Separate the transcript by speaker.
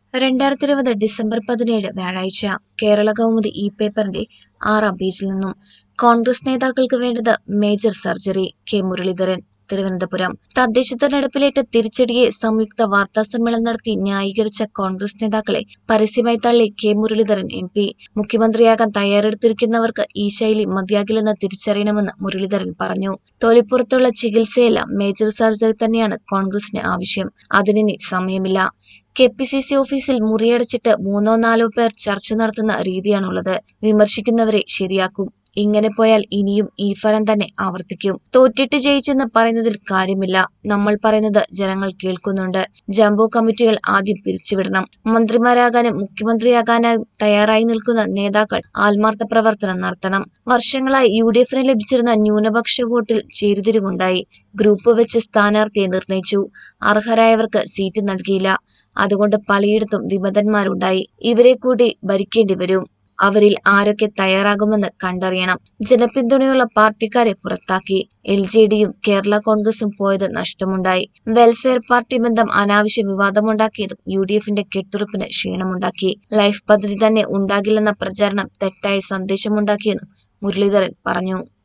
Speaker 1: രണ്ടായിരത്തി ഇരുപത് ഡിസംബർ പതിനേഴ് വ്യാഴാഴ്ച കേരള കൗമുദി ഇ പേപ്പറിന്റെ ആറാം പേജിൽ നിന്നും കോൺഗ്രസ് നേതാക്കൾക്ക് വേണ്ടത് major surgery K Muraleedharan Thiruvananthapuram തദ്ദേശ തെരഞ്ഞെടുപ്പിലേറ്റ തിരിച്ചടിയെ സംയുക്ത വാർത്താ സമ്മേളനം നടത്തി ന്യായീകരിച്ച കോൺഗ്രസ് നേതാക്കളെ പരസ്യമായി തള്ളി കെ മുരളീധരൻ എം പി മുഖ്യമന്ത്രിയാകാൻ തയ്യാറെടുത്തിരിക്കുന്നവർക്ക് ഈ ശൈലി മതിയാകില്ലെന്ന് തിരിച്ചറിയണമെന്ന് മുരളീധരൻ പറഞ്ഞു തൊലിപ്പുറത്തുള്ള ചികിത്സയല്ല മേജർ സർജറി തന്നെയാണ് കോൺഗ്രസിന് ആവശ്യം അതിനി സമയമില്ല കെ പി സി സി ഓഫീസിൽ മുറിയടച്ചിട്ട് മൂന്നോ നാലോ പേർ ചർച്ച നടത്തുന്ന രീതിയാണുള്ളത് വിമർശിക്കുന്നവരെ ശരിയാക്കും ഇങ്ങനെ പോയാൽ ഇനിയും ഈ ഫലം തന്നെ ആവർത്തിക്കും തോറ്റിട്ട് ജയിച്ചെന്ന് പറയുന്നതിൽ കാര്യമില്ല നമ്മൾ പറയുന്നത് ജനങ്ങൾ കേൾക്കുന്നുണ്ട് ജംബോ കമ്മിറ്റികൾ ആദ്യം പിരിച്ചുവിടണം മന്ത്രിമാരാകാനും മുഖ്യമന്ത്രിയാകാനും തയ്യാറായി നിൽക്കുന്ന നേതാക്കൾ ആത്മാർത്ഥ പ്രവർത്തനം നടത്തണം വർഷങ്ങളായി യു ഡി എഫിന് ലഭിച്ചിരുന്ന ന്യൂനപക്ഷ വോട്ടിൽ ചേരിതിരിവുണ്ടായി ഗ്രൂപ്പ് വെച്ച് സ്ഥാനാർത്ഥിയെ നിർണയിച്ചു അർഹരായവർക്ക് സീറ്റ് നൽകിയില്ല അതുകൊണ്ട് പലയിടത്തും വിമതന്മാരുണ്ടായി ഇവരെ കൂടി ഭരിക്കേണ്ടി വരും അവരിൽ ആരൊക്കെ തയ്യാറാകുമെന്ന് കണ്ടറിയണം ജനപിന്തുണയുള്ള പാർട്ടിക്കാരെ പുറത്താക്കി എൽ ജെ ഡിയും കേരള കോൺഗ്രസും പോയത് നഷ്ടമുണ്ടായി വെൽഫെയർ പാർട്ടി ബന്ധം അനാവശ്യ വിവാദമുണ്ടാക്കിയതും യു ഡി എഫിന്റെ കെട്ടുറപ്പിന് ക്ഷീണമുണ്ടാക്കി ലൈഫ് പദ്ധതി തന്നെ ഉണ്ടാകില്ലെന്ന പ്രചാരണം തെറ്റായ സന്ദേശമുണ്ടാക്കിയെന്നും മുരളീധരൻ പറഞ്ഞു